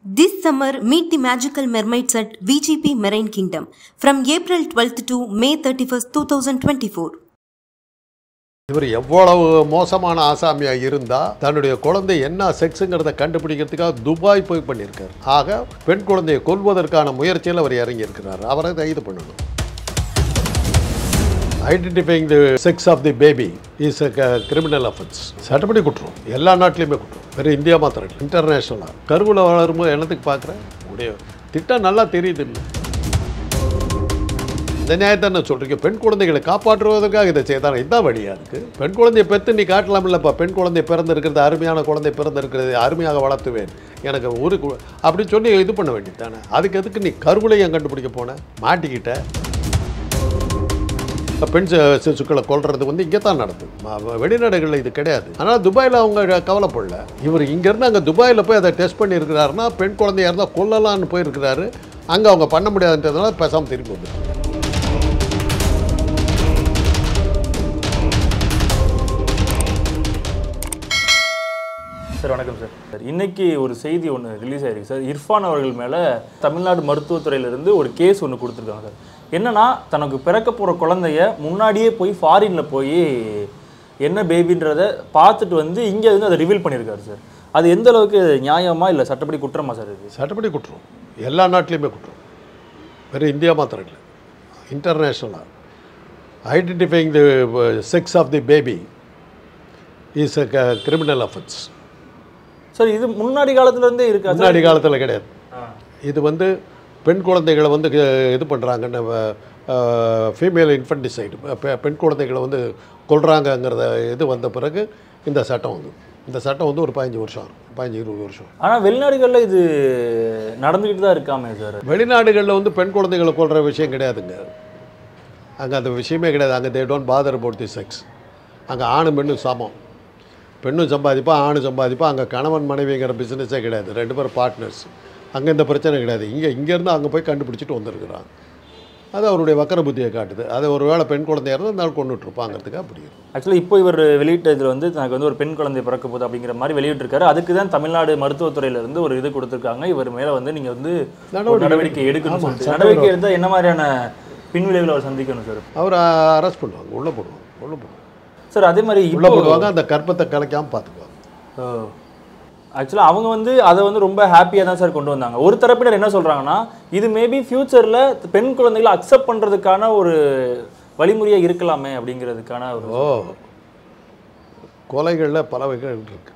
This summer, meet the magical mermaids at VGP Marine Kingdom from April 12th to May 31st, 2024. இவர் எவ்வளவு மோசமான ஆசாமியா இருந்தா தன்னுடைய குழந்தை என்ன செக்ஸுங்கிறத கண்டுபிடிக்கிறதுக்காக துபாய் போய் பண்ணியிருக்காரு ஆக பெண் குழந்தையை கொல்வதற்கான முயற்சியில் அவர் இறங்கி இருக்கிறார் அவரை கைது பண்ணணும் identifying the sex of the baby is a criminal offence சட்டப்படி குற்றம் எல்லா நாட்டிலையுமே குற்றம் வெறும் இந்தியா மாத்திரம் இல்லை இன்டர்நேஷ்னலாக கருவில் வளரும்போது என்னத்துக்கு பார்க்குறேன் உடைய திட்டம் நல்லா தெரியுது இல்லை இந்த நியாயத்தை நான் சொல்றீங்க பெண் குழந்தைகளை காப்பாற்றுவதற்காக இதை செய்தாங்க இதுதான் வழியா இருக்கு பெண் குழந்தையை பெற்று நீ காட்டலாம் இல்லப்பா பெண் குழந்தை பிறந்திருக்கிறது அருமையான குழந்தை பிறந்திருக்கிறது அருமையாக வளர்த்துவேன் எனக்கு ஒரு கு- அப்படின்னு சொல்லி இது பண்ண வேண்டியது தானே அதுக்கு எதுக்கு நீ கருவிலையும் கண்டுபிடிக்க போன மாட்டிக்கிட்ட பெண் சி- சிசுக்களை கொல்றது வந்து இங்கே தான் நடக்குது ம- வெளிநாடுகளில் இது கிடையாது ஆனால் துபாயில் அவங்க கவலைப்படல இவர் இங்கேருந்து அங்கே துபாயில் போய் அதை டெஸ்ட் பண்ணியிருக்கிறாருன்னா பெண் குழந்தையா இருந்தால் கொல்லலாம்னு போயிருக்கிறாரு அங்கே அவங்க பண்ண முடியாதுன்றதுனால பேசாமல் திரும்பி வந்து சார் வணக்கம் சார் சார் இன்னைக்கு ஒரு செய்தி ஒன்று ரிலீஸ் ஆயிருக்கு சார் இர்ஃபான் அவர்கள் மேலே தமிழ்நாடு மருத்துவத்துறையிலேருந்து ஒரு கேஸ் ஒன்று கொடுத்துருக்காங்க சார் என்னன்னா தனக்கு பிறக்க போகிற குழந்தைய முன்னாடியே போய் ஃபாரினில் போய் என்ன பேபின்றத பார்த்துட்டு வந்து இங்கே வந்து அதை ரிவீல் பண்ணியிருக்காரு சார் அது எந்த அளவுக்கு நியாயமா இல்லை சட்டப்படி குற்றமா சார் இது சட்டப்படி குற்றம் எல்லா நாட்டிலையுமே குற்றம் வெறும் இந்தியா மாத்திரம் இல்லை இன்டர்நேஷ்னலாக identifying the sex of the baby is a criminal offence sir இது முன்னாடி காலத்துல இருந்தே இருக்கா சார் முன்னாடி காலத்தில் கிடையாது ஆ. இது வந்து பெண் குழந்தைகளை வந்து அஹ், இது பண்ணுறாங்க ஃபீமேல் இன்ஃபன்டிசைடு பெண் குழந்தைகளை வந்து கொல்றாங்கங்கிறத இது வந்த பிறகு இந்த சட்டம் வந்து இந்த சட்டம் வந்து ஒரு பதினஞ்சு வருஷம் ஆகும் பதினஞ்சு இருபது வருஷம் ஆனால் வெளிநாடுகளில் இது நடந்துக்கிட்டு தான் இருக்காமே சார் வெளிநாடுகளில் வந்து பெண் குழந்தைகளை கொல்ற விஷயம் கிடையாதுங்க அங்கே அந்த விஷயமே கிடையாது அங்கே they don't bother about the sex அங்கே ஆணும் பெண்ணும் சமம் பெண்ணும் சம்பாதிப்பா ஆணும் சம்பாதிப்பா அங்கே கணவன் மனைவிங்கிற பிஸ்னஸே கிடையாது ரெண்டு பேரும் பார்ட்னர்ஸ் அங்கே இந்த பிரச்சனை கிடையாது இங்கே இங்கேருந்து அங்கே போய் கண்டுபிடிச்சிட்டு வந்திருக்கிறான் அது அவருடைய வக்கர புத்தியை காட்டுது அதை ஒரு வேளை பெண் குழந்தையா இருந்தால் அந்த நாள் கொண்டுட்டு இருப்பாங்கிறதுக்கு அப்படி இருக்கும் ஆக்சுவலாக இப்போ இவர் வெளியிட்ட இதில் வந்து தனக்கு வந்து ஒரு பெண் குழந்தை பிறக்க போகுது அப்படிங்கிற மாதிரி வெளியிட்டிருக்காரு அதுக்கு தான் தமிழ்நாடு மருத்துவத்துறையில இருந்து ஒரு இது கொடுத்துருக்காங்க இவர் மேலே வந்து நீங்கள் வந்து ஒரு நடவடிக்கை நடவடிக்கை எடுக்கணும் ஆமா, சொல்லிட்டு சட்ட நடவடிக்கை எடுத்தால் என்ன மாதிரியான பின்விளைவுகளை அவர் சந்திக்கணும் சார் அவரை அரெஸ்ட் பண்ணுவாங்க உள்ளே போடுவாங்க உள்ளே போடுவாங்க சார் அதே மாதிரி உள்ளே இப்போ போடுவாங்க அந்த கற்பத்தை கலைக்காமல் பார்த்துக்குவாங்க ஆக்சுவலாக அவங்க வந்து அதை வந்து ரொம்ப ஹாப்பியாக தான் சார் கொண்டு வந்தாங்க ஒரு தரப்பினர் என்ன சொல்கிறாங்கன்னா இது மேபி ஃப்யூச்சரில் பெண் குழந்தைகளை அக்செப்ட் பண்ணுறதுக்கான ஒரு வழிமுறையாக இருக்கலாமே அப்படிங்கிறதுக்கான ஒரு ஓ கொலைகளில் பல வகைகள் இருக்கு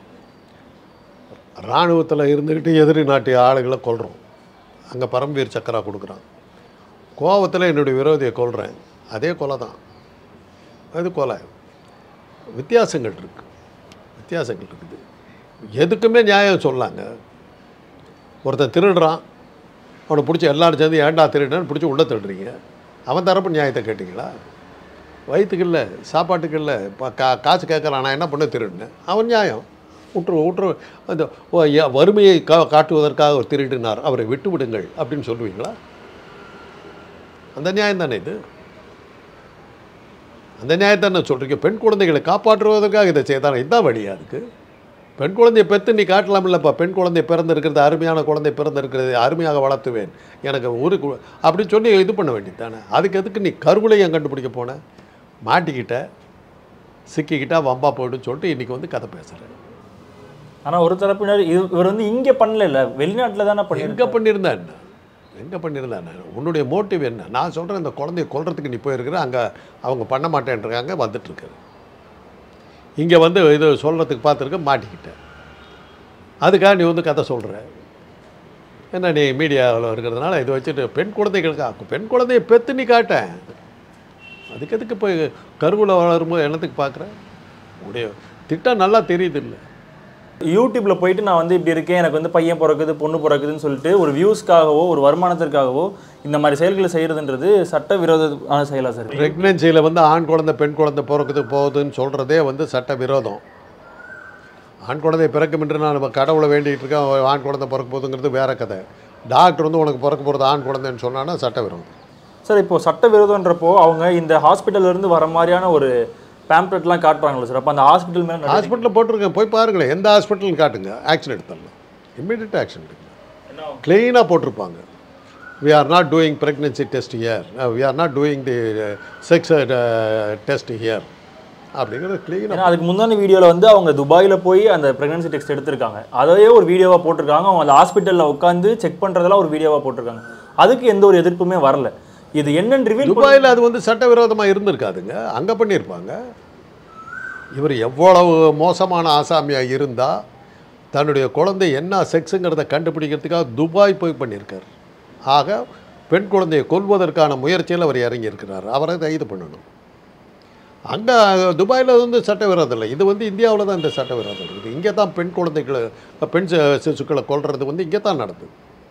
இராணுவத்தில் இருந்துக்கிட்டு எதிரி நாட்டு ஆளுகளை கொல்றோம் அங்கே பரம்வீர் சக்கரா கொடுக்குறான் கோவத்தில் என்னுடைய விரோதியை கொல்றேன் அதே கொலை தான் அது கொலை வித்தியாசங்கள் இருக்கு வித்தியாசங்கள் இருக்குது எதுக்குமே நியாயம் சொல்லாங்க ஒருத்தன் திருடுறான் அவனை பிடிச்சி எல்லாரும் சேர்ந்து ஏன்டா திருடுன்னு பிடிச்சி உள்ளே திருடுறீங்க அவன் தரப்பு நியாயத்தை கேட்டிங்களா வயிற்றுக்கு இல்லை சாப்பாட்டுக்கு இல்லை இப்போ கா காசு கேட்குறான் நான் என்ன பண்ண திருடுனேன் அவன் நியாயம் விட்டுரு விட்டுரு அந்த ஓ, ஏ- வறுமையை கா காட்டுவதற்காக ஒரு திருடினார் அவரை விட்டு விடுங்கள் அப்படின்னு சொல்லுவீங்களா அந்த நியாயம் தானே இது அந்த நியாயத்தை நான் சொல்கிறீங்க பெண் குழந்தைகளை காப்பாற்றுவதற்காக இதை செய்தாங்க இதுதான் வழியா அதுக்கு பெண் குழந்தையை பெற்று நீ காட்டலாம் இல்லைப்பா பெண் குழந்தை பிறந்திருக்கிறது அருமையான குழந்தை பிறந்திருக்கிறது அருமையாக வளர்த்துவேன் எனக்கு ஒரு கு- அப்படின்னு சொல்லி இது பண்ண வேண்டியது தானே அதுக்கு எதுக்கு நீ கருவிலையும் கண்டுபிடிக்க போன மாட்டிக்கிட்ட சிக்கிக்கிட்டா வம்பா போயிடுன்னு சொல்லிட்டு இன்றைக்கி வந்து கதை பேசுகிறேன் ஆனால் ஒரு தரப்பினர் இது இவர் வந்து இங்கே பண்ணல வெளிநாட்டில் தானே எங்கே பண்ணியிருக்க பண்ணியிருந்தா என்ன எங்கே பண்ணியிருந்தா என்ன உன்னுடைய மோட்டிவ் என்ன நான் சொல்கிறேன் இந்த குழந்தைய கொல்றதுக்கு நீ போயிருக்கிற அங்கே அவங்க பண்ண மாட்டேன்றாங்க வந்துட்டுருக்காரு இங்கே வந்து இது சொல்கிறதுக்கு பார்த்துருக்க மாட்டிக்கிட்டேன் அதுக்காக நீ வந்து கதை சொல்கிற என்ன நீ மீடியாவில் இருக்கிறதுனால இதை வச்சுட்டு பெண் குழந்தைகளுக்கு பெண் குழந்தைய பெற்று நீ காட்டேன் அதுக்கு எதுக்கு போய் கருவில் வளரும்போது என்னத்துக்கு பார்க்குற உடைய திட்டம் நல்லா தெரியுது இல்லை யூடியூப்ல போயிட்டு நான் வந்து இப்படி இருக்கேன் எனக்கு வந்து பையன் பிறக்குது பொண்ணு பிறக்குதுன்னு சொல்லிட்டு ஒரு வியூஸ்க்காகவோ ஒரு வருமானத்திற்காகவோ இந்த மாதிரி செயல்களை செய்யறதுன்றது சட்டவிரோதமான செயலா சார் ப்ரெக்னென்சியில் வந்து ஆண் குழந்தை பெண் குழந்தை பிறக்குது போகுதுன்னு சொல்கிறதே வந்து சட்ட விரோதம் ஆண் குழந்தை பிறக்கும் என்று நான் நம்ம கடவுளை வேண்டிகிட்டு இருக்கேன் அவன் ஆண் குழந்தை பிறக்க போகுதுங்கிறது வேற கதை டாக்டர் வந்து உனக்கு பிறக்க போகிறது ஆண் குழந்தைன்னு சொன்னான்னா சட்ட விரோதம் சார் இப்போ சட்டவிரோதன்றப்போ அவங்க இந்த ஹாஸ்பிட்டல்ல இருந்து வர மாதிரியான ஒரு பேம்ப்ளெட்லாம் காட்டுறாங்களா சார் அப்போ அந்த ஹாஸ்பிட்டல் மேலே நடவடிக்கை- ஹாஸ்பிட்டலில் போட்டிருக்கேன் போய் பாருங்களேன் எந்த ஹாஸ்பிட்டல்னு காட்டுங்க ஆக்ஷன் எடுத்துடலாம் இம்மீடியட் ஆக்ஷன் எடுக்கலாம் க்ளீனாக போட்டிருப்பாங்க we are not doing pregnancy test here uh, we are not doing the uh, sex uh, test here அப்படிங்கிறது க்ளீனாக ஏன்னா அதுக்கு முந்தான வீடியோவில் வந்து அவங்க துபாயில் போய் அந்த ப்ரெக்னன்சி டெஸ்ட் எடுத்திருக்காங்க அதையே ஒரு வீடியோவாக போட்டிருக்காங்க அவங்க அந்த ஹாஸ்பிட்டலில் உட்காந்து செக் பண்ணுறதெல்லாம் ஒரு வீடியோவாக போட்டிருக்காங்க அதுக்கு எந்த ஒரு எதிர்ப்புமே வரல இது என்னன்னு ரிவீல் துபாயில் அது வந்து சட்டவிரோதமாக இருந்திருக்காதுங்க அங்கே பண்ணியிருப்பாங்க இவர் எவ்வளவு மோசமான ஆசாமியாக இருந்தால் தன்னுடைய குழந்தை என்ன செக்ஸுங்கிறத கண்டுபிடிக்கிறதுக்காக துபாய் போய் பண்ணியிருக்கார் ஆக பெண் குழந்தையை கொல்வதற்கான முயற்சியில் அவர் இறங்கியிருக்கிறார் அவரை கைது பண்ணணும் அங்கே துபாயில் வந்து சட்டவிரோதம் இல்லை இது வந்து இந்தியாவில் தான் இந்த சட்டவிரோதம் இருக்குது இங்கே தான் பெண் குழந்தைகளை பெண் சி- சிசுக்களை கொல்றது வந்து இங்கே தான் நடக்குது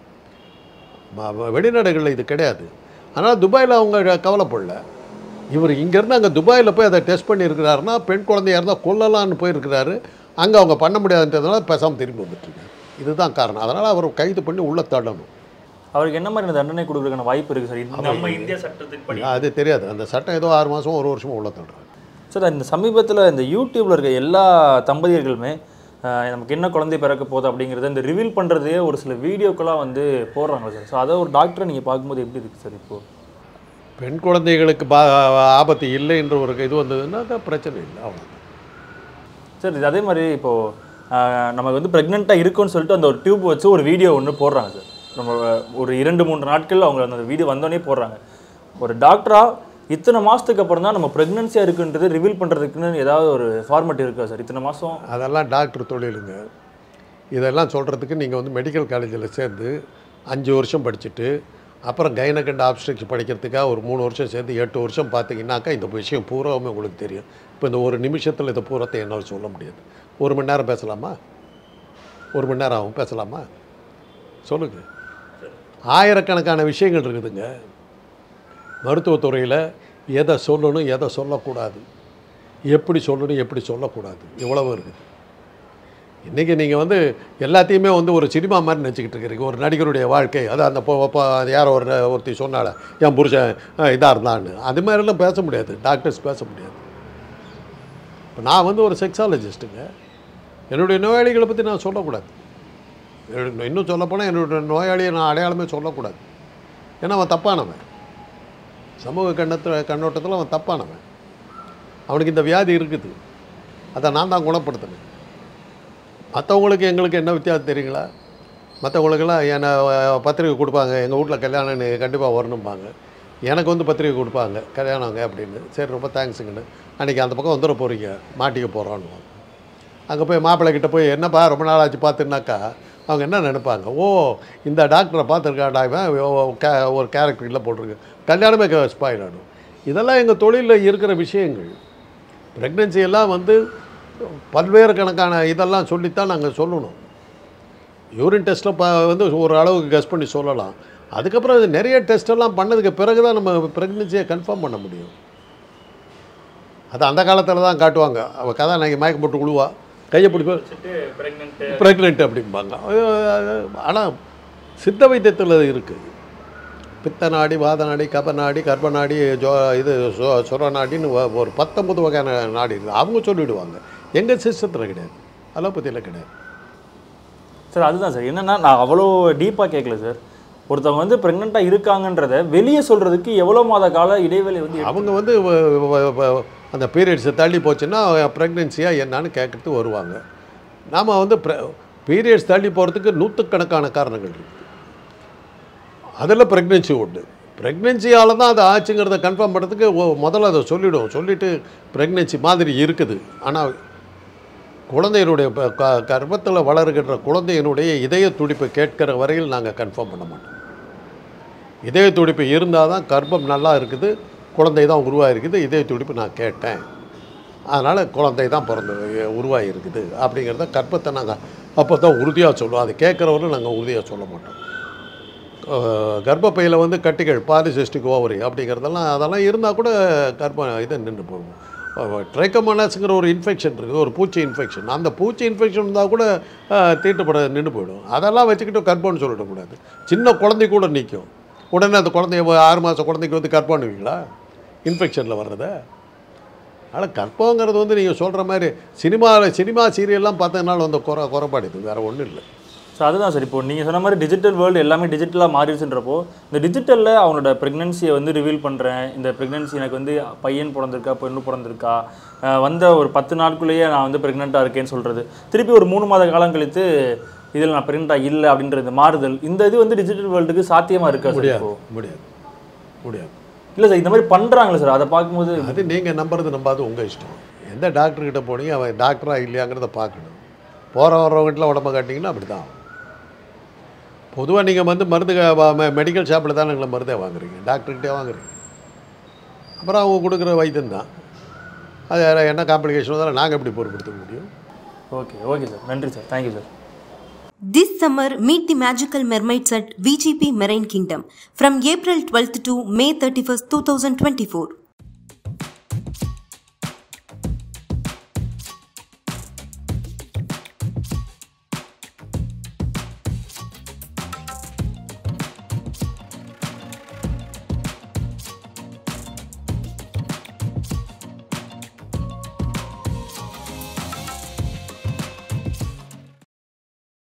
ம- வ- வெளிநாடுகளில் இது கிடையாது ஆனால் துபாயில் அவங்க கவலைப்படல இவர் இங்கேருந்து அங்கே துபாயில் போய் அதை டெஸ்ட் பண்ணியிருக்கிறாருன்னா பெண் குழந்தையா இருந்தால் கொல்லலாம்னு போயிருக்கிறாரு அங்கே அவங்க பண்ண முடியாதுன்றதுனால பேசாமல் திரும்பி வந்துட்டுருக்காரு இதுதான் காரணம் அதனால் அவர் கைது பண்ணி உள்ளே தள்ளணும் அவருக்கு என்ன மாதிரி தண்டனை கொடுக்குறதுக்கான வாய்ப்பு இருக்குது சார் இந்த நம்ம இந்திய சட்டத்துக்கு படி அது தெரியாது அந்த சட்டம் ஏதோ ஆறு மாதம் ஒரு வருஷம் உள்ள தள்ளுறாங்க சார் இந்த சமீபத்தில் இந்த யூடியூப்ல இருக்க எல்லா தம்பதியர்களுமே ஆஹ், நமக்கு என்ன குழந்தை பிறக்க போகுது அப்படிங்கிறத இந்த ரிவீல் பண்ணுறதையே ஒரு சில வீடியோக்கெல்லாம் வந்து போடுறாங்க சார் ஸோ அதை ஒரு டாக்டரை நீங்கள் பார்க்கும்போது எப்படி இருக்குது சார் இப்போ பெண் குழந்தைகளுக்கு பா ஆபத்து இல்லை என்ற ஒரு இது வந்ததுன்னா அது பிரச்சனை இல்லை அவ்வளோ சார் இது அதே மாதிரி இப்போது நம்ம வந்து ப்ரெக்னெண்ட்டாக இருக்குன்னு சொல்லிட்டு அந்த ஒரு டியூப் வச்சு ஒரு வீடியோ ஒன்று போடுறாங்க சார் நம்ம ஒரு இரண்டு மூன்று நாட்கள் அவங்க அந்த வீடியோ வந்தோடனே போடுறாங்க ஒரு டாக்டராக இத்தனை மாதத்துக்கு அப்புறம் தான் நம்ம ப்ரெக்னன்சியாக இருக்குன்றது ரிவீல் பண்ணுறதுக்குன்னு ஏதாவது ஒரு ஃபார்மேட் இருக்கா சார் இத்தனை மாதம் அதெல்லாம் டாக்டர் தொழிலுங்க இதெல்லாம் சொல்கிறதுக்கு நீங்கள் வந்து மெடிக்கல் காலேஜில் சேர்ந்து அஞ்சு வருஷம் படிச்சுட்டு அப்புறம் கைனகண்ட் ஆப்ஸ்ட்ரிக்ஸ் படிக்கிறதுக்காக ஒரு மூணு வருஷம் சேர்ந்து எட்டு வருஷம் பார்த்தீங்கன்னாக்கா இந்த விஷயம் பூராவுமே உங்களுக்கு தெரியும் இப்போ இந்த ஒரு நிமிஷத்தில் இதை பூரத்தை என்னால் சொல்ல முடியாது ஒரு மணி நேரம் பேசலாமா ஒரு மணி நேரம் ஆகும் பேசலாமா சொல்லுங்க ஆயிரக்கணக்கான விஷயங்கள் இருக்குதுங்க மருத்துவத்துறையில் எதை சொல்லணும் எதை சொல்லக்கூடாது எப்படி சொல்லணும் எப்படி சொல்லக்கூடாது இவ்வளவு இருக்குது இன்றைக்கி நீங்கள் வந்து எல்லாத்தையுமே வந்து ஒரு சினிமா மாதிரி நினச்சிக்கிட்டு இருக்கிறீங்க ஒரு நடிகருடைய வாழ்க்கை அது அந்த பொ- பொ- அது யாரோ ஒரு ஒருத்தி சொன்னால என் புருஷன் இதாக இருந்தான்னு அது மாதிரிலாம் பேச முடியாது டாக்டர்ஸ் பேச முடியாது இப்போ நான் வந்து ஒரு செக்ஸாலஜிஸ்ட்டுங்க என்னுடைய நோயாளிகளை பற்றி நான் சொல்லக்கூடாது என்னுடைய- இன்னும் சொல்லப்போனால் என்னுடைய நோயாளியை நான் அடையாளமே சொல்லக்கூடாது ஏன்னா அவன் தப்பானவன் சமூக கண்ணத்தில் கண்ணோட்டத்தில் அவன் தப்பானவன் அவனுக்கு இந்த வியாதி இருக்குது அதை நான் தான் குணப்படுத்தினேன் மற்றவங்களுக்கு எங்களுக்கு என்ன வித்தியாசம் தெரியுங்களா மற்றவங்களுக்கெல்லாம் என்னை அஹ், பத்திரிக்கை கொடுப்பாங்க எங்கள் வீட்டில் கல்யாணம்னு கண்டிப்பாக வரணும்பாங்க எனக்கு வந்து பத்திரிக்கை கொடுப்பாங்க கல்யாணங்க அப்படின்னு சரி ரொம்ப தேங்க்ஸுங்கன்னு அன்றைக்கி அந்த பக்கம் வந்துட போகிறீங்க மாட்டிக்க போகிறான்னு அங்கே போய் மாப்பிள்ளை கிட்ட போய் என்னப்பா ரொம்ப நாள் ஆச்சு பார்த்துனாக்கா அவங்க என்ன நினைப்பாங்க ஓ இந்த டாக்டரை பார்த்துருக்காடா இவன் ஓ, கே- ஒரு கேரக்டர் இல்லை போட்டிருக்கு கல்யாணமே ஸ்பாயில் ஆகிடும் இதெல்லாம் எங்கள் தொழிலில் இருக்கிற விஷயங்கள் ப்ரெக்னென்சி எல்லாம் வந்து பல்வேறு கணக்கான இதெல்லாம் சொல்லித்தான் நாங்கள் சொல்லணும் யூரின் டெஸ்ட்டில் ப வந்து ஒரு அளவுக்கு கெஸ் பண்ணி சொல்லலாம் அதுக்கப்புறம் அது நிறைய டெஸ்ட் எல்லாம் பண்ணதுக்கு பிறகு தான் நம்ம ப்ரெக்னென்சியை கன்ஃபார்ம் பண்ண முடியும் அது அந்த காலத்தில் தான் காட்டுவாங்க அவள் கதாநாயகி மயக்கம் போட்டு விழுவா கையை பிடிப்ப ப்ரெக்னென்ட் அப்படிம்பாங்க ஆனால் சித்த வைத்தியத்தில் இருக்குது பித்த நாடி வாத நாடி கப நாடி கர்ப்ப நாடி ஜோ இது சொ சுர நாடின்னு ஒ- ஒரு பத்தொம்பது வகையான நாடி இருக்குது அவங்க சொல்லிவிடுவாங்க எங்கள் சிஸ்டத்தில் கிடையாது அலோபதியில் கிடையாது சார் அதுதான் சார் என்னன்னா நான் அவ்வளோ டீப்பாக கேட்கல சார் ஒருத்தவங்க வந்து ப்ரெக்னெண்ட்டாக இருக்காங்கன்றத வெளியே சொல்கிறதுக்கு எவ்வளோ மாத கால இடைவெளி வந்து எடுத்து- அவங்க வந்து வ- வ- வ- அந்த பீரியட்ஸை தள்ளி போச்சுன்னா ப்ரெக்னென்சியாக என்னன்னு கேட்கறதுக்கு வருவாங்க நாம் வந்து பீரியட்ஸ் தள்ளி போகிறதுக்கு நூற்றுக்கணக்கான காரணங்கள் இருக்குது அதில் ப்ரெக்னென்சி உண்டு ப்ரெக்னென்சியால் தான் அது ஆச்சுங்கிறத கன்ஃபார்ம் பண்ணுறதுக்கு ஒ- முதல்ல அதை சொல்லிவிடுவோம் சொல்லிவிட்டு ப்ரெக்னென்சி மாதிரி இருக்குது ஆனால் குழந்தையினுடைய ப- க கர்ப்பத்தில் வளருகின்ற குழந்தையினுடைய இதய துடிப்பை கேட்கிற வரையில் நாங்கள் கன்ஃபார்ம் பண்ண மாட்டோம் இதய துடிப்பு இருந்தால் தான் கர்ப்பம் நல்லா இருக்குது குழந்தை தான் உருவாகிருக்குது இதய துடிப்பு நான் கேட்டேன் அதனால் குழந்தை தான் பிறந்து உருவாகிருக்குது அப்படிங்கிறத கர்ப்பத்தை நாங்கள் அப்போ தான் உறுதியாக சொல்லுவோம் அது கேட்குறவரும் நாங்கள் உறுதியாக சொல்ல மாட்டோம் அஹ் கர்ப்பப்பையில் வந்து கட்டிகள் பாலிசிஸ்டிக் ஓவரி அப்படிங்கிறதெல்லாம் அதெல்லாம் இருந்தால் கூட கர்ப்பம் இது நின்று போகும் ட்ரைக்கோமோனாஸுங்கிற ஒரு இன்ஃபெக்ஷன் இருக்குது ஒரு பூச்சி இன்ஃபெக்ஷன் அந்த பூச்சி இன்ஃபெக்ஷன் இருந்தால் கூட அஹ், தீட்டுப்பட நின்று போயிடும் அதெல்லாம் வச்சுக்கிட்டு கர்ப்பம்னு சொல்லிடக்கூடாது சின்ன குழந்தை கூட நிற்கும் உடனே அந்த குழந்தைய ஒரு ஆறு மாதம் குழந்தைக்கு வந்து கர்ப்பம்னுவீங்களா இன்ஃபெக்ஷனில் வர்றதை அதனால் கற்பங்கிறது வந்து நீங்கள் சொல்கிற மாதிரி சினிமாவில் சினிமா சீரியல்லாம் பார்த்ததுனால வந்து குறை குறைபாடு இது வேறு ஒன்றும் இல்லை ஸோ அதுதான் சார் இப்போ நீங்கள் சொன்ன மாதிரி டிஜிட்டல் வேர்ல்டு எல்லாமே டிஜிட்டலாக மாறிடுச்சுன்றப்போ இந்த டிஜிட்டலில் அவனோட ப்ரெக்னன்சியை வந்து ரிவீல் பண்ணுறேன் இந்த ப்ரெக்னன்சி எனக்கு வந்து பையன் பிறந்திருக்கா பெண்ணு பிறந்திருக்கா அஹ் வந்த ஒரு பத்து நாட்குள்ளேயே நான் வந்து ப்ரெக்னெண்ட்டாக இருக்கேன்னு சொல்கிறது திருப்பி ஒரு மூணு மாத காலம் கழித்து இதில் நான் ப்ரெக்னெண்ட்டாக இல்லை அப்படின்ற இந்த மாறுதல் இந்த இது வந்து டிஜிட்டல் வேர்ல்டுக்கு சாத்தியமாக இருக்கா சார் முடியாது இப்போ முடியாது முடியாது இல்லை சார் இந்த மாதிரி பண்ணுறாங்களே சார் அதை பார்க்கும்போது அது நீங்கள் நம்புறது நம்பாது உங்கள் இஷ்டம் எந்த டாக்டர்கிட்ட போனீங்க அவன் டாக்டரா இல்லையாங்கிறத பார்க்கணும் போகிற வர்றவங்ககிட்ட உடம்ப காட்டிங்கன்னா அப்படி தான் பொதுவாக நீங்கள் வந்து மருந்து மெடிக்கல் ஷாப்பில் தான் எங்களை மருந்தே வாங்குறீங்க டாக்டர்கிட்டே வாங்குறீங்க அப்புறம் அவங்க கொடுக்குற வைத்தியம் தான் அது வேற என்ன காம்ப்ளிகேஷன் வந்தாலும் நாங்கள் எப்படி பொறுப்படுத்த முடியும் ஓகே ஓகே சார் நன்றி sir thank you sir This summer, meet the magical mermaids at VGP Marine Kingdom from April 12th to May 31st, 2024.